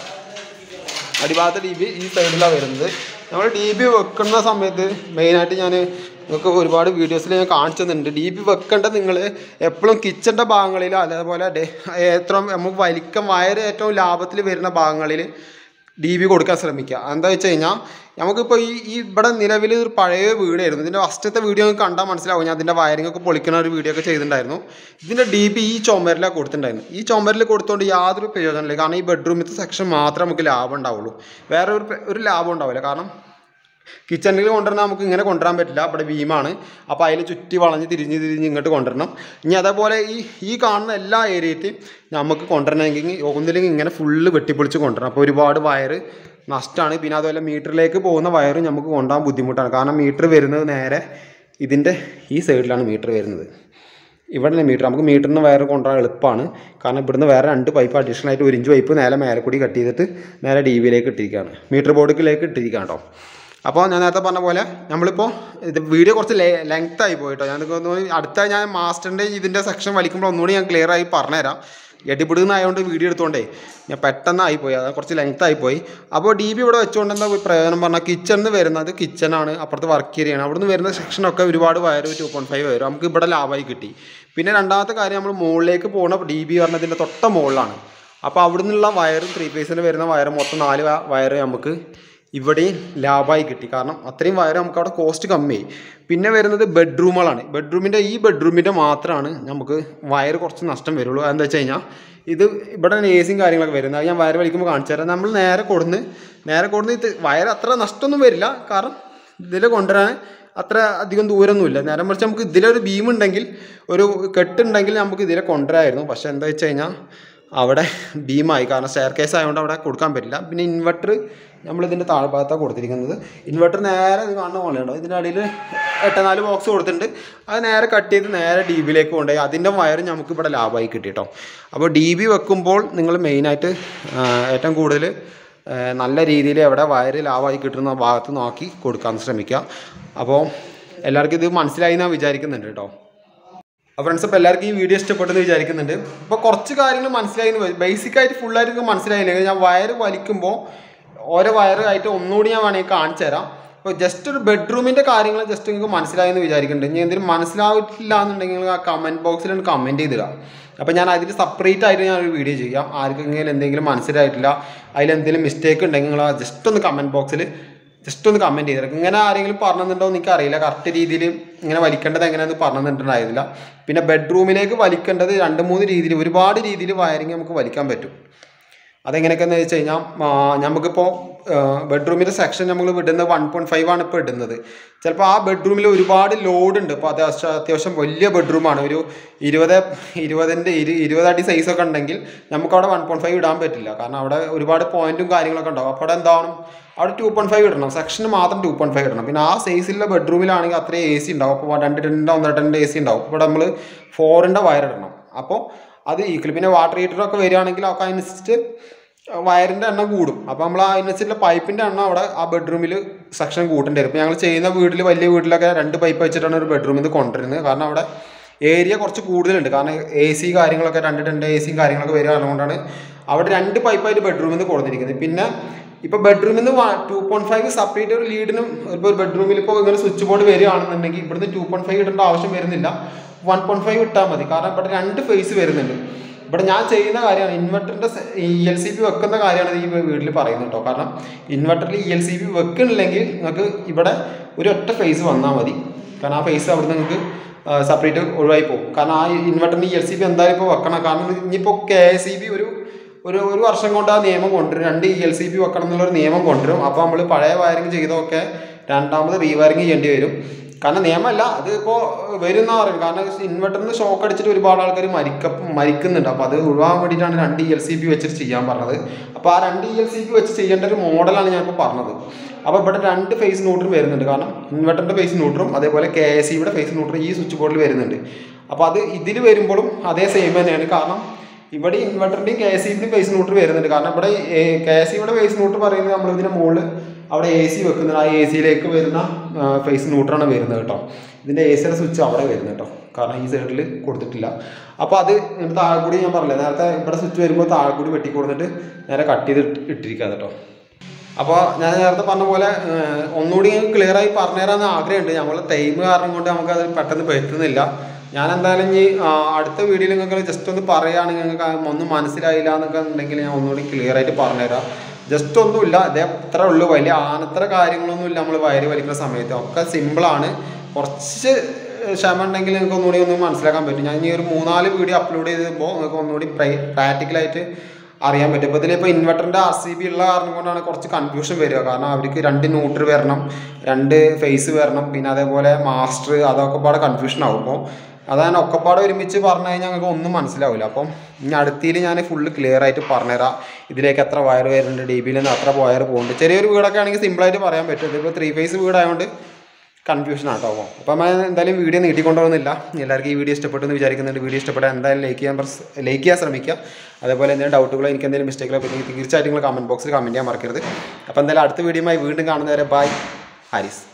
Speaker 1: അടിഭാഗത്തെ ഡി ബി ഈ സൈഡിലാണ് വരുന്നത് നമ്മൾ ഡി ബി വെക്കുന്ന സമയത്ത് മെയിനായിട്ട് ഞാൻ നിങ്ങൾക്ക് ഒരുപാട് വീഡിയോസിൽ ഞാൻ കാണിച്ചതുണ്ട് ഡി ബി വെക്കേണ്ടത് നിങ്ങൾ എപ്പോഴും കിച്ചൻ്റെ ഭാഗങ്ങളിൽ അതേപോലെ ഡെ- എത്ര നമുക്ക് വലിക്കം വയറ് ഏറ്റവും ലാഭത്തിൽ വരുന്ന ഭാഗങ്ങളിൽ ഡി ബി കൊടുക്കാൻ ശ്രമിക്കുക എന്താ വെച്ച് കഴിഞ്ഞാൽ നമുക്കിപ്പോൾ ഈ ഈ ഇവിടെ നിലവിൽ ഒരു പഴയ വീടായിരുന്നു ഇതിൻ്റെ ഫസ്റ്റത്തെ വീഡിയോ നിങ്ങൾക്ക് കണ്ടാൽ മനസ്സിലാവും ഞാൻ അതിൻ്റെ വയറിംഗ് ഒക്കെ പൊളിക്കുന്ന ഒരു വീഡിയോ ഒക്കെ ചെയ്തിട്ടുണ്ടായിരുന്നു ഇതിൻ്റെ ഡി ബി ഈ ചുമരിലാണ് കൊടുത്തിട്ടുണ്ടായിരുന്നു ഈ ചുമരിൽ കൊടുത്തുകൊണ്ട് യാതൊരു പ്രയോജനമില്ല കാരണം ഈ ബെഡ്റൂമിലത്തെ സെക്ഷൻ മാത്രമേ നമുക്ക് ലാഭം ഉണ്ടാവുള്ളൂ വേറെ ഒരു പ്ര- ഒരു ലാഭം ഉണ്ടാവില്ല കാരണം കിച്ചണിൽ കൊണ്ടുവരണം നമുക്ക് ഇങ്ങനെ കൊണ്ടുവരാൻ പറ്റില്ല ഇവിടെ ബീമാണ് അപ്പോൾ അതിൽ ചുറ്റി വളഞ്ഞ് തിരിഞ്ഞ് തിരിഞ്ഞ് ഇങ്ങോട്ട് കൊണ്ടുവരണം ഇനി അതേപോലെ ഈ ഈ കാണുന്ന എല്ലാ ഏരിയയിലും നമുക്ക് കൊണ്ടുവരണമെങ്കിൽ ഒന്നില്ലെങ്കിൽ ഇങ്ങനെ ഫുള്ള് വെട്ടിപ്പൊളിച്ച് കൊണ്ടുവരണം അപ്പോൾ ഒരുപാട് വയറ് നഷ്ടമാണ് പിന്നെ അതുപോലെ മീറ്ററിലേക്ക് പോകുന്ന വയറ് നമുക്ക് കൊണ്ടുപോകാൻ ബുദ്ധിമുട്ടാണ് കാരണം മീറ്റർ വരുന്നത് നേരെ ഇതിൻ്റെ ഈ സൈഡിലാണ് മീറ്റർ വരുന്നത് ഇവിടെ മീറ്റർ നമുക്ക് മീറ്ററിൽ നിന്ന് വയർ കൊണ്ടുവരാൻ എളുപ്പമാണ് കാരണം ഇവിടുന്ന് വേറെ രണ്ട് പൈപ്പ് അഡീഷണൽ ആയിട്ട് ഒരു ഇഞ്ച് പൈപ്പ് നേരെ മേലെ കൂടി കട്ട് ചെയ്തിട്ട് നേരെ ഡി വിയിലേക്ക് ഇട്ടിരിക്കുകയാണ് മീറ്റർ ബോർഡിലേക്ക് ഇട്ടിരിക്കുകയാണ് കേട്ടോ അപ്പോൾ ഞാൻ നേരത്തെ പറഞ്ഞ പോലെ നമ്മളിപ്പോൾ ഇത് വീഡിയോ കുറച്ച് ലെങ്ത് ആയി പോയിട്ടോ ഞാൻ തോന്നുന്നു അടുത്ത ഞാൻ മാസ്റ്ററിൻ്റെ ഇതിൻ്റെ സെക്ഷൻ വലിക്കുമ്പോൾ ഒന്നുകൂടി ഞാൻ ക്ലിയർ ആയി പറഞ്ഞുതരാം എടിപിടുന്നായതുകൊണ്ട് വീഡിയോ എടുത്തോണ്ടേ ഞാൻ പെട്ടെന്ന് ആയിപ്പോയി അത് കുറച്ച് ലെങ്ത് ആയിപ്പോയി അപ്പോൾ ഡി ബി ഇവിടെ വെച്ചുകൊണ്ട് എന്താ പ്രയോജനം പറഞ്ഞാൽ കിച്ചണിൽ നിന്ന് വരുന്നത് കിച്ചണാണ് അപ്പുറത്ത് വർക്ക് ഏരിയയാണ് അവിടുന്ന് വരുന്ന സെക്ഷനൊക്കെ ഒരുപാട് വയർ ടു പോയിൻറ്റ് ഫൈവ് വരും നമുക്ക് ഇവിടെ ലാഭമായി കിട്ടി പിന്നെ രണ്ടാമത്തെ കാര്യം നമ്മൾ മുകളിലേക്ക് പോകുന്ന ഡി ബി പറഞ്ഞതിൻ്റെ തൊട്ട മുകളിലാണ് അപ്പോൾ അവിടെ നിന്നുള്ള വയറും ത്രീ ഫേസിന് വരുന്ന വയർ മൊത്തം നാല് വയർ നമുക്ക് ഇവിടെയും ലാഭമായി കിട്ടി കാരണം അത്രയും വയർ നമുക്ക് അവിടെ കോസ്റ്റ് കമ്മിയായി പിന്നെ വരുന്നത് ബെഡ്റൂമുകളാണ് ബെഡ്റൂമിൻ്റെ ഈ ബെഡ്റൂമിൻ്റെ മാത്രമാണ് നമുക്ക് വയർ കുറച്ച് നഷ്ടം വരുള്ളൂ എന്താ വെച്ച് കഴിഞ്ഞാൽ ഇത് ഇവിടെ എ സിയും കാര്യങ്ങളൊക്കെ വരുന്നത് അത് ഞാൻ വയർ വലിക്കുമ്പോൾ കാണിച്ചു തരാം നമ്മൾ നേരെ കൊടുന്ന് നേരെ കൊടുന്ന് ഇത് വയർ അത്ര നഷ്ടമൊന്നും വരില്ല കാരണം ഇതിൽ കൊണ്ടുവരാൻ അത്ര അധികം ദൂരമൊന്നുമില്ല നേരെ മറിച്ച് നമുക്ക് ഇതിലൊരു ബീം ഉണ്ടെങ്കിൽ ഒരു കെട്ടുണ്ടെങ്കിൽ നമുക്ക് ഇതിലെ കൊണ്ടുവരായിരുന്നു പക്ഷേ എന്താ വെച്ച് കഴിഞ്ഞാൽ അവിടെ ബീമായി കാരണം സ്റ്റെയർ കേസ് ആയതുകൊണ്ട് അവിടെ കൊടുക്കാൻ പറ്റില്ല പിന്നെ ഇൻവെർട്ടർ നമ്മളിതിൻ്റെ താഴ്ഭാഗത്താണ് കൊടുത്തിരിക്കുന്നത് ഇൻവെർട്ടർ നേരെ ഇത് കാണുന്ന പോലെയുണ്ടോ ഇതിൻ്റെ അടിയിൽ എട്ടനാല് ബോക്സ് കൊടുത്തിട്ടുണ്ട് അത് നേരെ കട്ട് ചെയ്ത് നേരെ ഡി ബിയിലേക്ക് കൊണ്ടുപോയി അതിൻ്റെ വയർ നമുക്ക് ഇവിടെ ലാഭമായി കിട്ടി കേട്ടോ അപ്പോൾ ഡി ബി വെക്കുമ്പോൾ നിങ്ങൾ മെയിനായിട്ട് ഏറ്റവും കൂടുതൽ നല്ല രീതിയിൽ എവിടെ വയറ് ലാഭമായി കിട്ടുന്ന ഭാഗത്ത് നോക്കി കൊടുക്കാൻ ശ്രമിക്കുക അപ്പോൾ എല്ലാവർക്കും ഇത് മനസ്സിലായി ഞാൻ വിചാരിക്കുന്നുണ്ട് കേട്ടോ അപ്പോൾ ഫ്രണ്ട്സ് അപ്പോൾ എല്ലാവർക്കും ഈ വീഡിയോ ഇഷ്ടപ്പെട്ടെന്ന് വിചാരിക്കുന്നുണ്ട് ഇപ്പോൾ കുറച്ച് കാര്യങ്ങൾ മനസ്സിലായി ബേസിക് ആയിട്ട് ഫുള്ളായിട്ട് നിങ്ങൾക്ക് മനസ്സിലായില്ലെങ്കിൽ ഞാൻ വയറ് വലിക്കുമ്പോൾ ഓരോ വയറായിട്ട് ഒന്നുകൂടി ഞാൻ വേണമെങ്കിൽ കാണിച്ചു തരാം അപ്പോൾ ജസ്റ്റ് ഒരു ബെഡ്റൂമിൻ്റെ കാര്യങ്ങൾ ജസ്റ്റ് നിങ്ങൾക്ക് മനസ്സിലായെന്ന് വിചാരിക്കുന്നുണ്ട് ഇനി എന്തെങ്കിലും മനസ്സിലാവില്ല എന്നുണ്ടെങ്കിൽ നിങ്ങൾ ആ കമൻറ്റ് ബോക്സിൽ ഒന്ന് കമൻറ്റ് ചെയ്തിടുക അപ്പോൾ ഞാൻ അതിൽ സെപ്പറേറ്റ് ആയിട്ട് ഞാൻ ഒരു വീഡിയോ ചെയ്യാം ആർക്കെങ്കിലും എന്തെങ്കിലും മനസ്സിലായിട്ടില്ല അതിൽ എന്തെങ്കിലും മിസ്റ്റേക്ക് ഉണ്ടെങ്കിൽ നിങ്ങൾ ജസ്റ്റ് ഒന്ന് കമൻറ്റ് ബോക്സിൽ ജസ്റ്റ് ഒന്ന് കമൻറ്റ് ചെയ്തിരിക്കും ഇങ്ങനെ ആരെങ്കിലും പറഞ്ഞിട്ടുണ്ടോ എന്ന് എനിക്കറിയില്ല കറക്റ്റ് രീതിയിൽ ഇങ്ങനെ വലിക്കേണ്ടത് എങ്ങനെയാണെന്ന് പറഞ്ഞിട്ടുണ്ടായിരുന്നില്ല പിന്നെ ബെഡ്റൂമിലേക്ക് വലിക്കേണ്ടത് രണ്ട് മൂന്ന് രീതിയിൽ ഒരുപാട് രീതിയിൽ വയറിങ് നമുക്ക് വലിക്കാൻ പറ്റും അതെങ്ങനെയൊക്കെയെന്ന് വെച്ച് കഴിഞ്ഞാൽ നമുക്കിപ്പോൾ ബെഡ്റൂമിൻ്റെ സെക്ഷൻ നമ്മൾ വിടുന്നത് വൺ പോയിൻറ്റ് ഫൈവ് ആണ് ഇപ്പോൾ ഇടുന്നത് ചിലപ്പോൾ ആ ബെഡ്റൂമിൽ ഒരുപാട് ലോഡ് ഉണ്ട് അപ്പോൾ അത് അത്യാവശ്യം വലിയ ബെഡ്റൂമാണ് ഒരു ഇരുപത് ഇരുപതിൻ്റെ ഇരു ഇരുപത് അടി സൈസൊക്കെ ഉണ്ടെങ്കിൽ നമുക്കവിടെ വൺ പോയിൻറ്റ് ഫൈവ് ഇടാൻ പറ്റില്ല കാരണം അവിടെ ഒരുപാട് പോയിന്റും കാര്യങ്ങളൊക്കെ ഉണ്ടാവും അപ്പോൾ അവിടെ എന്താവണം അവിടെ ടു പോയിൻറ്റ് ഫൈവ് ഇടണം സെക്ഷന് മാത്രം ടു പോയിൻറ്റ് ഫൈവ് ഇടണം പിന്നെ ആ സൈസിലുള്ള ബെഡ്റൂമിലാണെങ്കിൽ അത്രയും എ സി ഉണ്ടാവും അപ്പോൾ രണ്ട് ടെന്നിൻ്റെ ഒന്നര ടെന്നിൻ്റെ എ സി ഉണ്ടാവും ഇപ്പോൾ നമ്മൾ ഫോറിൻ്റെ വയർ ഇടണം അപ്പോൾ അത് ഈക്വൽ പിന്നെ വാട്ടർ ഹീറ്ററൊക്കെ വരികയാണെങ്കിൽ ഒക്കെ അതിനനുസരിച്ച് വയറിൻ്റെ എണ്ണം കൂടും അപ്പോൾ നമ്മൾ അതിനനുസരിച്ചുള്ള പൈപ്പിൻ്റെ എണ്ണം അവിടെ ആ ബെഡ്റൂമിൽ സെക്ഷൻ കൂട്ടേണ്ടി വരും ഇപ്പോൾ ഞങ്ങൾ ചെയ്യുന്ന വീട്ടിൽ വലിയ വീട്ടിലൊക്കെ രണ്ട് പൈപ്പ് വെച്ചിട്ടാണ് ഒരു ബെഡ്റൂമിൽ നിന്ന് കൊണ്ടുവരുന്നത് കാരണം അവിടെ ഏരിയ കുറച്ച് കൂടുതലുണ്ട് കാരണം എ സി കാര്യങ്ങളൊക്കെ രണ്ട് രണ്ട് എ സിയും കാര്യങ്ങളൊക്കെ വരിക അതുകൊണ്ടാണ് അവിടെ രണ്ട് പൈപ്പായിട്ട് ബെഡ്റൂമിൽ നിന്ന് കൊടുത്തിരിക്കുന്നത് പിന്നെ ഇപ്പോൾ ബെഡ്റൂമിൽ നിന്ന് ടു പോയിന്റ് ഫൈവ് സെപ്പറേറ്റ് ഒരു ലീഡിനും ഇപ്പോൾ ഒരു ബെഡ്റൂമിൽ ഇപ്പോൾ ഇങ്ങനെ സ്വിച്ച് ബോർഡ് വരികയാണെന്നുണ്ടെങ്കിൽ ഇവിടുന്ന് ടു പോയിന്റ് ഫൈവ് ഇടേണ്ട ആവശ്യം വരുന്നില്ല വൺ പോയിന്റ് ഫൈവ് ഇട്ടാൽ മതി കാരണം ഇവിടെ രണ്ട് ഫേസ് വരുന്നുണ്ട് ഇവിടെ ഞാൻ ചെയ്യുന്ന കാര്യമാണ് ഇൻവെർട്ടറിൻ്റെ ഇ എൽ സി പി വെക്കുന്ന കാര്യമാണ് ഈ വീട്ടിൽ പറയുന്നത് കേട്ടോ കാരണം ഇൻവെർട്ടറിൽ ഇ എൽ സി പി വെക്കുന്നില്ലെങ്കിൽ നിങ്ങൾക്ക് ഇവിടെ ഒരു ഒറ്റ ഫേസ് വന്നാൽ മതി കാരണം ആ ഫേസ് അവിടെ നിങ്ങൾക്ക് സെപ്പറേറ്റ് ഒഴിവായി പോകും കാരണം ആ ഇൻവെർട്ടറിന് ഇ എൽ സി പി എന്തായാലും ഇപ്പോൾ വെക്കണം കാരണം ഇനിയിപ്പോൾ കെ എസ് ഇ ബി ഒരു ഒരു ഒരു വർഷം കൊണ്ട് ആ നിയമം കൊണ്ടുവരും രണ്ട് ഇ എൽ സി പി വെക്കണം എന്നുള്ളൊരു നിയമം കൊണ്ടുവരും അപ്പോൾ നമ്മൾ പഴയ വയറിങ് ചെയ്തതൊക്കെ രണ്ടാമത് റീവയറിങ് ചെയ്യേണ്ടി വരും കാരണം നിയമമല്ല അത് ഇപ്പോൾ വരുന്ന പറയും കാരണം ഇൻവെർട്ടറിന് ഷോക്ക് അടിച്ചിട്ട് ഒരുപാട് ആൾക്കാർ മരിക്ക മരിക്കുന്നുണ്ട് അപ്പോൾ അത് ഒഴിവാൻ വേണ്ടിയിട്ടാണ് രണ്ട് ഇ എൽ സി പി വെച്ചിട്ട് ചെയ്യാൻ പറഞ്ഞത് അപ്പോൾ ആ രണ്ട് ഇ എൽ സി പി വെച്ച് ചെയ്യേണ്ട ഒരു മോഡലാണ് ഞാനിപ്പോൾ പറഞ്ഞത് അപ്പോൾ ഇവിടെ രണ്ട് ഫേസ് ന്യൂട്രും വരുന്നുണ്ട് കാരണം ഇൻവെർട്ടറിൻ്റെ ഫേസ് ന്യൂട്രും അതേപോലെ കെ എസ് സിയുടെ ഫേസ് ന്യൂട്രും ഈ സ്വിച്ച് ബോർഡിൽ വരുന്നുണ്ട് അപ്പോൾ അത് ഇതിൽ വരുമ്പോഴും അതേ സെയിം തന്നെയാണ് കാരണം ഇവിടെ ഇൻവെർട്ടറിൻ്റെയും കെ എസ് സിയുടെയും ഫേസ് ന്യൂട്രൽ വരുന്നുണ്ട് കാരണം ഇവിടെ കെ എസ് സിയുടെ ഫേസ് ന്യൂട്രൽ പറയുന്നത് നമ്മൾ ഇതിൻ്റെ മുകളിൽ അവിടെ എ സി വെക്കുന്നത് ആ എ സിയിലേക്ക് വരുന്ന ഫേസ് ന്യൂട്രാണ് വരുന്നത് കേട്ടോ ഇതിൻ്റെ എ സിയുടെ സ്വിച്ച് അവിടെ വരുന്നത് കേട്ടോ കാരണം ഈ സൈഡിൽ കൊടുത്തിട്ടില്ല അപ്പോൾ അത് എന്നിട്ട് താഴെ കൂടി ഞാൻ പറഞ്ഞില്ല നേരത്തെ ഇവിടെ സ്വിച്ച് വരുമ്പോൾ താഴെ കൂടി വെട്ടി കൊടുത്തിട്ട് നേരെ കട്ട് ചെയ്ത് ഇട്ടിരിക്കുക കേട്ടോ അപ്പോൾ ഞാൻ നേരത്തെ പറഞ്ഞ പോലെ ഒന്നുകൂടി ക്ലിയർ ആയി പറഞ്ഞുതരാമെന്ന് ആഗ്രഹമുണ്ട് നമ്മൾ ടൈം കാരണം കൊണ്ട് നമുക്കത് പെട്ടെന്ന് പറ്റുന്നില്ല ഞാൻ എന്തായാലും ഇനി അടുത്ത വീഡിയോയിൽ നിങ്ങൾക്ക് ജസ്റ്റ് ഒന്ന് പറയുകയാണെങ്കിൽ നിങ്ങൾക്ക് ഒന്നും മനസ്സിലായില്ല എന്നൊക്കെ ഉണ്ടെങ്കിൽ ഞാൻ ഒന്നുകൂടി ക്ലിയർ ആയിട്ട് പറഞ്ഞുതരാം ജസ്റ്റ് ഒന്നുമില്ല ഇതേ ഇത്ര ഉള്ളൂ വലിയ ആനത്ര കാര്യങ്ങളൊന്നും ഇല്ല നമ്മൾ വയറ് വലിക്കുന്ന സമയത്ത് ഒക്കെ സിമ്പിളാണ് കുറച്ച് ക്ഷമ ഉണ്ടെങ്കിൽ നിങ്ങൾക്ക് ഒന്നുകൂടി ഒന്ന് മനസ്സിലാക്കാൻ പറ്റും ഞാൻ ഇനി ഒരു മൂന്നാല് വീഡിയോ അപ്ലോഡ് ചെയ്തപ്പോൾ നിങ്ങൾക്ക് ഒന്നുകൂടി പ്രാക്ടിക്കലായിട്ട് അറിയാൻ പറ്റും ഇപ്പോൾ ഇതിലിപ്പോൾ ഇൻവെർട്ടറിൻ്റെ ആർ സി ബി ഉള്ള കാരണം കൊണ്ടാണ് കുറച്ച് കൺഫ്യൂഷൻ വരിക കാരണം അവർക്ക് രണ്ട് ന്യൂട്രൽ വരണം രണ്ട് ഫേസ് വരണം പിന്നെ അതേപോലെ മാസ്റ്റർ അതൊക്കെ പാടെ കൺഫ്യൂഷൻ ആവും അപ്പോൾ അതാണ് ഒക്കെപ്പാടെ ഒരുമിച്ച് പറഞ്ഞു കഴിഞ്ഞാൽ ഞങ്ങൾക്ക് ഒന്നും മനസ്സിലാവില്ല അപ്പം ഇനി അടുത്തതിൽ ഞാൻ ഫുള്ള് ക്ലിയർ ആയിട്ട് പറഞ്ഞുതരാം ഇതിലേക്ക് എത്ര വയർ വരുന്നുണ്ട് ഡി ബിയിൽ നിന്ന് എത്ര വയർ പോകുന്നുണ്ട് ചെറിയൊരു വീടൊക്കെ ആണെങ്കിൽ സിമ്പിളായിട്ട് പറയാൻ പറ്റും ഇതിപ്പോൾ ത്രീ ഫേസ് വീടായതുകൊണ്ട് കൺഫ്യൂഷൻ ആട്ടോ അപ്പോൾ അപ്പോൾ നമ്മൾ എന്തായാലും വീഡിയോ നീട്ടിക്കൊണ്ടുപോകുന്നില്ല എല്ലാവർക്കും ഈ വീഡിയോ ഇഷ്ടപ്പെട്ടു എന്ന് വിചാരിക്കുന്നുണ്ട് വീഡിയോ ഇഷ്ടപ്പെട്ടാൽ എന്തായാലും ലൈക്ക് ചെയ്യാൻ ലൈക്ക് ചെയ്യാൻ ശ്രമിക്കുക അതേപോലെ എന്തെങ്കിലും ഡൗട്ടുകളോ എനിക്ക് എന്തെങ്കിലും മിസ്റ്റേക്കുകളോ പറ്റി തീർച്ചയായിട്ടും നിങ്ങൾ കമൻറ്റ് ബോക്സിൽ കമൻറ്റ് ചെയ്യാൻ മറക്കരുത് അപ്പോൾ എന്തായാലും അടുത്ത വീഡിയോയുമായി വീണ്ടും കാണുന്നവരെ ബൈ ഹാരിസ്